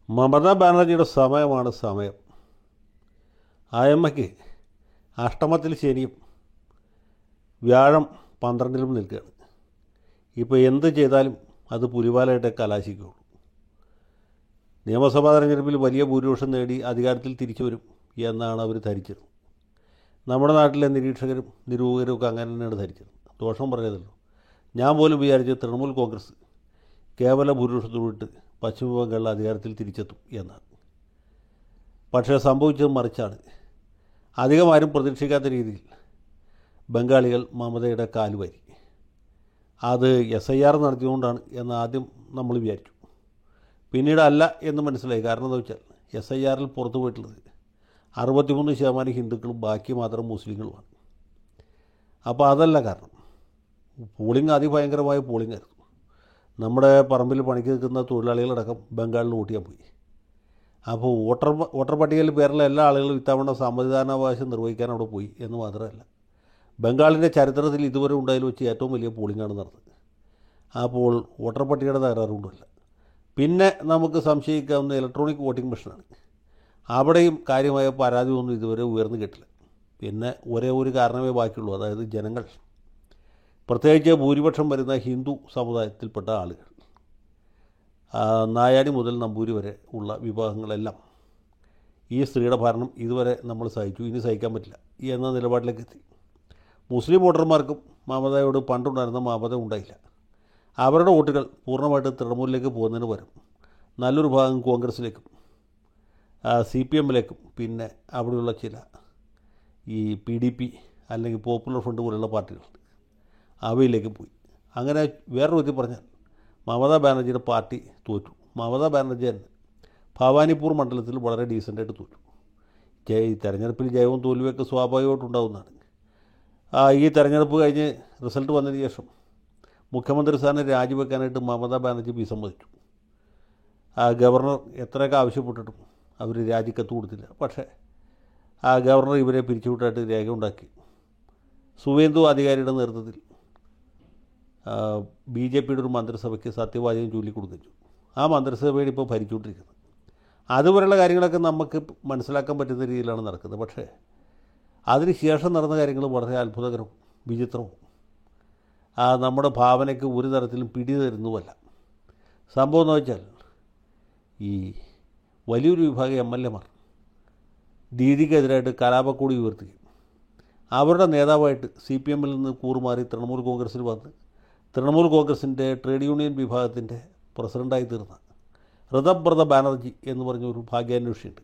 മമതാ ബാനർജിയുടെ സമയമാണ് സമയം ആയമ്മയ്ക്ക് അഷ്ടമത്തിൽ ശനിയും വ്യാഴം പന്ത്രണ്ടിലും നിൽക്കുകയാണ് ഇപ്പോൾ എന്ത് ചെയ്താലും അത് പുലിവാലായിട്ടേ കലാശിക്കുകയുള്ളൂ നിയമസഭാ തെരഞ്ഞെടുപ്പിൽ വലിയ ഭൂരിപക്ഷം നേടി അധികാരത്തിൽ തിരിച്ചു വരും എന്നാണ് അവർ ധരിച്ചത് നമ്മുടെ നാട്ടിലെ നിരീക്ഷകരും നിരൂപകരും ഒക്കെ അങ്ങനെ തന്നെയാണ് ധരിച്ചത് ദോഷം പറഞ്ഞതല്ലോ ഞാൻ പോലും വിചാരിച്ചത് തൃണമൂൽ കോൺഗ്രസ് കേവല ഭൂരിപക്ഷത്തോടിട്ട് പശ്ചിമ ബംഗാളിൽ അധികാരത്തിൽ തിരിച്ചെത്തും എന്നാണ് പക്ഷേ സംഭവിച്ചത് മറിച്ചാണ് അധികം ആരും പ്രതീക്ഷിക്കാത്ത രീതിയിൽ ബംഗാളികൾ മമതയുടെ കാലുവാരി അത് എസ് ഐ ആർ നടത്തിയതുകൊണ്ടാണ് എന്ന് ആദ്യം നമ്മൾ വിചാരിച്ചു പിന്നീട് അല്ല എന്ന് മനസ്സിലായി കാരണം എന്താ വെച്ചാൽ എസ് ഐ ആറിൽ പുറത്തു പോയിട്ടുള്ളത് അറുപത്തിമൂന്ന് ശതമാനം ഹിന്ദുക്കളും ബാക്കി മാത്രം മുസ്ലിങ്ങളുമാണ് അപ്പോൾ അതല്ല കാരണം പോളിംഗ് അതിഭയങ്കരമായ പോളിംഗ് ആയിരുന്നു നമ്മുടെ പറമ്പിൽ പണിക്ക് നിൽക്കുന്ന തൊഴിലാളികളടക്കം ബംഗാളിൽ വോട്ട് ചെയ്യാൻ പോയി അപ്പോൾ വോട്ടർ വോട്ടർ പട്ടികയിൽ പേരുള്ള എല്ലാ ആളുകളും ഇത്തവണ സമ്മതിദാനാവകാശം നിർവഹിക്കാൻ അവിടെ പോയി എന്ന് മാത്രമല്ല ബംഗാളിൻ്റെ ചരിത്രത്തിൽ ഇതുവരെ ഉണ്ടായതിൽ വെച്ച് ഏറ്റവും വലിയ പോളിംഗാണ് നടന്നത് അപ്പോൾ വോട്ടർ പട്ടികയുടെ തകരാറുണ്ടല്ല പിന്നെ നമുക്ക് സംശയിക്കാവുന്ന ഇലക്ട്രോണിക് വോട്ടിംഗ് മെഷീനാണ് അവിടെയും കാര്യമായ പരാതിയൊന്നും ഇതുവരെ ഉയർന്നു കേട്ടില്ല പിന്നെ ഒരേ ഒരു കാരണമേ ബാക്കിയുള്ളൂ അതായത് ജനങ്ങൾ പ്രത്യേകിച്ച് ഭൂരിപക്ഷം വരുന്ന ഹിന്ദു സമുദായത്തിൽപ്പെട്ട ആളുകൾ ആ, നായാടി മുതൽ നമ്പൂരി വരെ ഉള്ള വിഭാഗങ്ങളെല്ലാം ഈ സ്ത്രീയുടെ ഭരണം ഇതുവരെ നമ്മൾ സഹിച്ചു ഇനി സഹിക്കാൻ പറ്റില്ല എന്ന നിലപാടിലേക്ക് എത്തി മുസ്ലിം വോട്ടർമാർക്കും മമതയോട് പണ്ടുണ്ടായിരുന്ന മമത ഉണ്ടായില്ല അവരുടെ വോട്ടുകൾ പൂർണ്ണമായിട്ട് തൃണമൂലിലേക്ക് പോകുന്നതിന് പകരം നല്ലൊരു ഭാഗം കോൺഗ്രസിലേക്കും സി പി എമ്മിലേക്കും പിന്നെ അവിടെയുള്ള ചില ഈ പി ഡി പി അല്ലെങ്കിൽ പോപ്പുലർ ഫ്രണ്ട് പോലുള്ള പാർട്ടികളുണ്ട് അവയിലേക്ക് പോയി അങ്ങനെ വേറൊരു വിധത്തിൽ പറഞ്ഞാൽ മമതാ ബാനർജിയുടെ പാർട്ടി തോറ്റു മമതാ ബാനർജി തന്നെ ഭവാനിപ്പൂർ മണ്ഡലത്തിൽ വളരെ ഡീസൻ്റായിട്ട് തോറ്റു ജയ ഈ തെരഞ്ഞെടുപ്പിൽ ജയവും തോൽവിയൊക്കെ സ്വാഭാവികമായിട്ടുണ്ടാകുന്നതാണ് ആ, ഈ തെരഞ്ഞെടുപ്പ് കഴിഞ്ഞ് റിസൾട്ട് വന്നതിന് ശേഷം മുഖ്യമന്ത്രി സ്ഥാനം രാജിവെക്കാനായിട്ട് മമതാ ബാനർജി വിസമ്മതിച്ചു ആ ഗവർണർ എത്രയൊക്കെ ആവശ്യപ്പെട്ടിട്ടും അവർ രാജിക്കത്ത് കൊടുത്തില്ല പക്ഷേ ആ ഗവർണർ ഇവരെ പിരിച്ചുവിട്ടായിട്ട് രേഖയുണ്ടാക്കി സുവേന്ദു അധികാരിയുടെ നേതൃത്വത്തിൽ ബി ജെ പിയുടെ ഒരു മന്ത്രിസഭയ്ക്ക് സത്യവാചകം ചൊല്ലിക്കൊടുത്തു ആ മന്ത്രിസഭയാണ് ഇപ്പോൾ ഭരിച്ചുകൊണ്ടിരിക്കുന്നത് അതുപോലെയുള്ള കാര്യങ്ങളൊക്കെ നമുക്ക് മനസ്സിലാക്കാൻ പറ്റുന്ന രീതിയിലാണ് നടക്കുന്നത് പക്ഷേ അതിന് ശേഷം നടന്ന കാര്യങ്ങൾ വളരെ അത്ഭുതകരവും വിചിത്രവും ആ നമ്മുടെ ഭാവനയ്ക്ക് ഒരു തരത്തിലും പിടി തരുന്നുമല്ല സംഭവം എന്ന് വെച്ചാൽ ഈ വലിയൊരു വിഭാഗം എം എൽ എമാർ ദീദിക്കെതിരായിട്ട് കലാപക്കൂടി ഉയർത്തുകയും അവരുടെ നേതാവായിട്ട് സി പി എമ്മിൽ നിന്ന് കൂറുമാറി തൃണമൂൽ കോൺഗ്രസ്സിൽ വന്ന് തൃണമൂൽ കോൺഗ്രസിൻ്റെ ട്രേഡ് യൂണിയൻ വിഭാഗത്തിൻ്റെ പ്രസിഡൻ്റായി തീർന്ന ഋതബ്രത ബാനർജി എന്ന് പറഞ്ഞ ഒരു ഭാഗ്യാന്വേഷിയുണ്ട്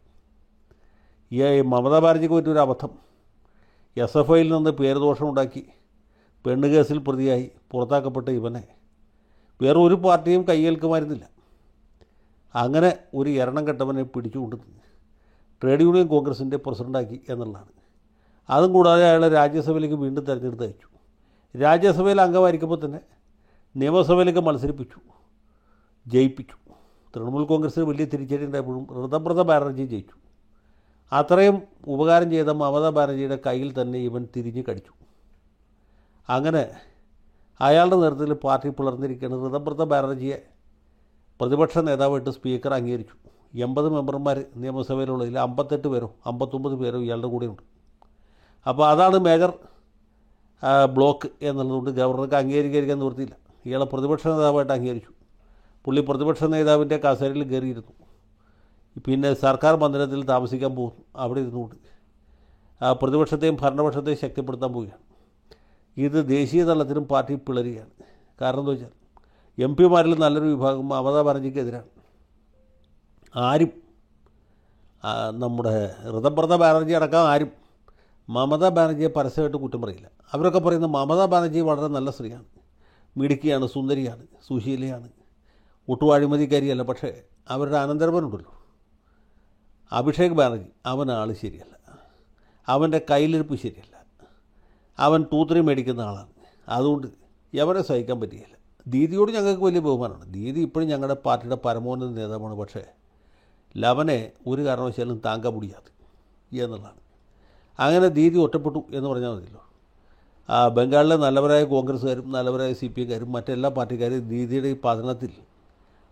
ഈ മമതാ ബാനർജിക്ക് പറ്റിയൊരു അബദ്ധം എസ് എഫ് ഐയിൽ നിന്ന് പേരുദോഷമുണ്ടാക്കി പെണ്ണ് കേസിൽ പ്രതിയായി പുറത്താക്കപ്പെട്ട ഇവനെ വേറെ ഒരു പാർട്ടിയും കയ്യേൽക്കുമായിരുന്നില്ല അങ്ങനെ ഒരു എരണം കെട്ടവനെ പിടിച്ചുകൊണ്ട് ട്രേഡ് യൂണിയൻ കോൺഗ്രസിൻ്റെ പ്രസിഡൻ്റാക്കി എന്നുള്ളതാണ് അതും കൂടാതെ അയാളെ രാജ്യസഭയിലേക്ക് വീണ്ടും തിരഞ്ഞെടുത്ത് അയച്ചു രാജ്യസഭയിൽ അംഗമായിരിക്കുമ്പോൾ തന്നെ നിയമസഭയിലേക്ക് മത്സരിപ്പിച്ചു ജയിപ്പിച്ചു തൃണമൂൽ കോൺഗ്രസ്സിന് വലിയ തിരിച്ചടി ഉണ്ടായപ്പോഴും ഋതബ്രത ബാനർജി ജയിച്ചു അത്രയും ഉപകാരം ചെയ്ത മമതാ ബാനർജിയുടെ കയ്യിൽ തന്നെ ഇവൻ തിരിഞ്ഞ് കടിച്ചു അങ്ങനെ അയാളുടെ നേതൃത്വത്തിൽ പാർട്ടി പിളർന്നിരിക്കുന്ന ഋതബ്രത ബാനർജിയെ പ്രതിപക്ഷ നേതാവായിട്ട് സ്പീക്കർ അംഗീകരിച്ചു എൺപത് മെമ്പർമാർ നിയമസഭയിലുള്ളതിൽ അമ്പത്തെട്ട് പേരോ അമ്പത്തൊമ്പത് പേരോ ഇയാളുടെ കൂടെയുണ്ട് അപ്പോൾ അതാണ് മേജർ ആ, ബ്ലോക്ക് എന്നുള്ളതുകൊണ്ട് ഗവർണർക്ക് അംഗീകരിക്കാൻ നിവൃത്തിയില്ല ഇയാളെ പ്രതിപക്ഷ നേതാവായിട്ട് അംഗീകരിച്ചു പുള്ളി പ്രതിപക്ഷ നേതാവിൻ്റെ കസേരയിൽ കയറിയിരുന്നു പിന്നെ സർക്കാർ മന്ദിരത്തിൽ താമസിക്കാൻ പോകുന്നു അവിടെ ഇരുന്നുകൊണ്ട് ആ പ്രതിപക്ഷത്തെയും ഭരണപക്ഷത്തെയും ശക്തിപ്പെടുത്താൻ പോവുകയാണ് ഇത് ദേശീയ തലത്തിലും പാർട്ടി പിളരുകയാണ് കാരണം എന്താ വെച്ചാൽ എം പിമാരിൽ നല്ലൊരു വിഭാഗം മമതാ ബാനർജിക്കെതിരാണ് ആരും ആ, നമ്മുടെ ഋതബ്രത ബാനർജി അടക്കം ആരും മമതാ ബാനർജിയെ പരസ്യമായിട്ട് കുറ്റം പറയില്ല അവരൊക്കെ പറയുന്നത് മമതാ ബാനർജി വളരെ നല്ല സ്ത്രീയാണ് മിടുക്കിയാണ് സുന്ദരിയാണ് സുശീലയാണ് ഒട്ടും അഴിമതിക്കാരിയല്ല പക്ഷേ അവരുടെ അനന്തരവനുണ്ടല്ലോ അഭിഷേക് ബാനർജി അവൻ ആൾ ശരിയല്ല അവൻ്റെ കയ്യിലിരിപ്പ് ശരിയല്ല അവൻ തൂത്തിരി മേടിക്കുന്ന ആളാണ് അതുകൊണ്ട് എവരെ സഹിക്കാൻ പറ്റുകയില്ല ദീദിയോട് ഞങ്ങൾക്ക് വലിയ ബഹുമാനമാണ് ദീദി ഇപ്പോഴും ഞങ്ങളുടെ പാർട്ടിയുടെ പരമോന്നത നേതാവാണ് പക്ഷേ ലവനെ ഒരു കാരണവശാലും താങ്കാൻ മുടിയാതെ എന്നുള്ളതാണ് അങ്ങനെ ദീദി ഒറ്റപ്പെട്ടു എന്ന് പറഞ്ഞാൽ മതിയല്ലോ ആ, ബംഗാളിലെ നല്ലവരായ കോൺഗ്രസ്സുകാരും നല്ലവരായ സി പി എക്കാരും മറ്റെല്ലാ പാർട്ടിക്കാരും ദീദിയുടെ ഈ പതനത്തിൽ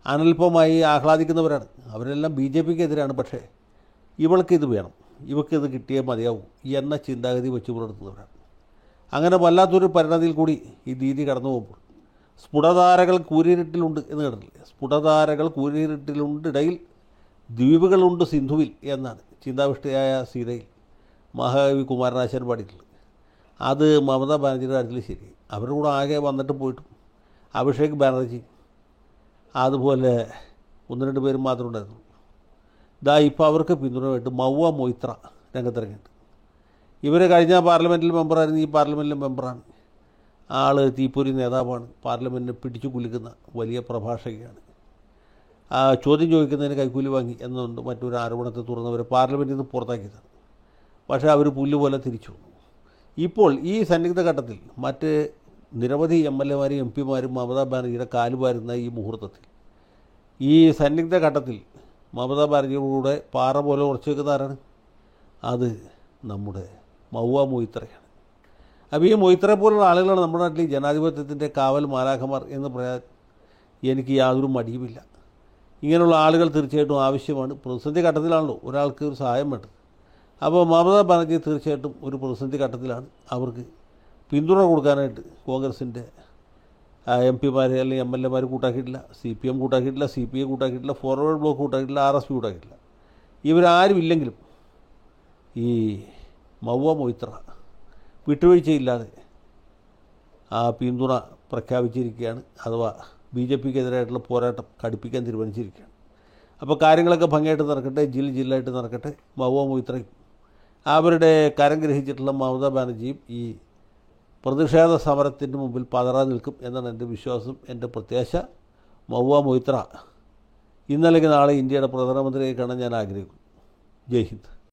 അനൽപമായി ആഹ്ലാദിക്കുന്നവരാണ് അവരെല്ലാം ബി ജെ പിക്ക് എതിരാണ് പക്ഷേ ഇവൾക്ക് ഇത് വേണം ഇവൾക്ക് ഇത് കിട്ടിയേ മതിയാവും എന്ന ചിന്താഗതി വെച്ച് പുലർത്തുന്നവരാണ് അങ്ങനെ വല്ലാത്തൊരു പരിണതിയിൽ കൂടി ഈ ദീതി കടന്നു പോകുമ്പോൾ സ്ഫുടതാരകൾ കൂരിരുട്ടിലുണ്ട് എന്ന് കേട്ടിട്ടില്ലേ സ്ഫുടതാരകൾ കൂരിരുട്ടിലുണ്ട് ഇടയിൽ ദ്വീപുകളുണ്ട് സിന്ധുവിൽ എന്നാണ് ചിന്താവിഷ്ടയായ സീതയിൽ മഹാകവി കുമാരനാശാൻ പാടിയിട്ടുള്ളത് അത് മമതാ ബാനർജിയുടെ കാര്യത്തിൽ ശരി അവരുടെ കൂടെ ആകെ വന്നിട്ട് പോയിട്ടും അഭിഷേക് ബാനർജി അതുപോലെ ഒന്ന് രണ്ട് പേരും മാത്രമേ ഉണ്ടായിരുന്നു ഇതാ ഇപ്പോൾ അവർക്ക് പിന്തുണയായിട്ട് മൗവ മൊയ്ത്ര രംഗത്തിറങ്ങിയിട്ടുണ്ട് ഇവർ കഴിഞ്ഞ പാർലമെൻറ്റിൽ മെമ്പറായിരുന്നു ഈ പാർലമെൻറ്റിലെ മെമ്പറാണ് ആൾ തീപ്പൊരി നേതാവാണ് പാർലമെൻറ്റിനെ പിടിച്ചു കുലുക്കുന്ന വലിയ പ്രഭാഷകയാണ് ആ ചോദ്യം ചോദിക്കുന്നതിന് കൈക്കൂലി വാങ്ങി എന്നുണ്ട് മറ്റൊരു ആരോപണത്തെ തുറന്നവരെ പാർലമെൻറ്റിൽ നിന്ന് പുറത്താക്കിയതാണ് പക്ഷേ അവർ പുല്ല് പോലെ തിരിച്ചു വന്നു ഇപ്പോൾ ഈ സന്നിഗ്ധ ഘട്ടത്തിൽ മറ്റ് നിരവധി എം എൽ എമാരും എം പിമാരും മമതാ ബാനർജിയുടെ കാലുവാരുന്ന ഈ മുഹൂർത്തത്തിൽ ഈ സന്നിഗ്ധ ഘട്ടത്തിൽ മമതാ ബാനർജിയുടെ പാറ പോലെ ഉറച്ചു വെക്കുന്ന ആരാണ് അത് നമ്മുടെ മൗവ മൊയ്ത്രയാണ് അപ്പോൾ ഈ മൊയ്ത്രയെ പോലുള്ള ആളുകളാണ് നമ്മുടെ നാട്ടിൽ ഈ ജനാധിപത്യത്തിൻ്റെ കാവൽ മാലാഖമാർ എന്ന് പറയാൻ എനിക്ക് യാതൊരു മടിയുമില്ല ഇങ്ങനെയുള്ള ആളുകൾ തീർച്ചയായിട്ടും ആവശ്യമാണ് പ്രതിസന്ധി ഘട്ടത്തിലാണല്ലോ ഒരാൾക്ക് ഒരു സഹായം വേണ്ടത് അപ്പോൾ മമതാ ബാനർജി തീർച്ചയായിട്ടും ഒരു പ്രതിസന്ധി ഘട്ടത്തിലാണ് അവർക്ക് പിന്തുണ കൊടുക്കാനായിട്ട് കോൺഗ്രസിൻ്റെ എം പിമാരെ അല്ലെങ്കിൽ എം എൽ എമാർ കൂട്ടാക്കിയിട്ടില്ല സി പി എം കൂട്ടാക്കിയിട്ടില്ല സി പി ഐ കൂട്ടാക്കിയിട്ടില്ല ഫോർവേഡ് ബ്ലോക്ക് കൂട്ടാക്കിയിട്ടില്ല ആർ എസ് പി കൂട്ടാക്കിയിട്ടില്ല ഇവരാരും ഇല്ലെങ്കിലും ഈ മൗവ മൊയ്ത്ര വിട്ടുവീഴ്ചയില്ലാതെ ആ പിന്തുണ പ്രഖ്യാപിച്ചിരിക്കുകയാണ് അഥവാ ബി ജെ പിക്കെതിരായിട്ടുള്ള പോരാട്ടം കടുപ്പിക്കാൻ തീരുമാനിച്ചിരിക്കുകയാണ് അപ്പോൾ കാര്യങ്ങളൊക്കെ ഭംഗിയായിട്ട് നടക്കട്ടെ ജില്ല ജില്ലായിട്ട് നടക്കട്ടെ മൗവ മൊയ്ത്രയും അവരുടെ കരം ഗ്രഹിച്ചിട്ടുള്ള മമതാ ബാനർജിയും ഈ പ്രതിഷേധ സമരത്തിൻ്റെ മുമ്പിൽ പതറാൻ നിൽക്കും എന്നാണ് എൻ്റെ വിശ്വാസം എൻ്റെ പ്രത്യാശ മൗവ മൊയ്ത്ര ഇന്നല്ലെങ്കിൽ നാളെ ഇന്ത്യയുടെ പ്രധാനമന്ത്രിയെ കാണാൻ ഞാൻ ആഗ്രഹിക്കുന്നു ജയ് ഹിന്ദ്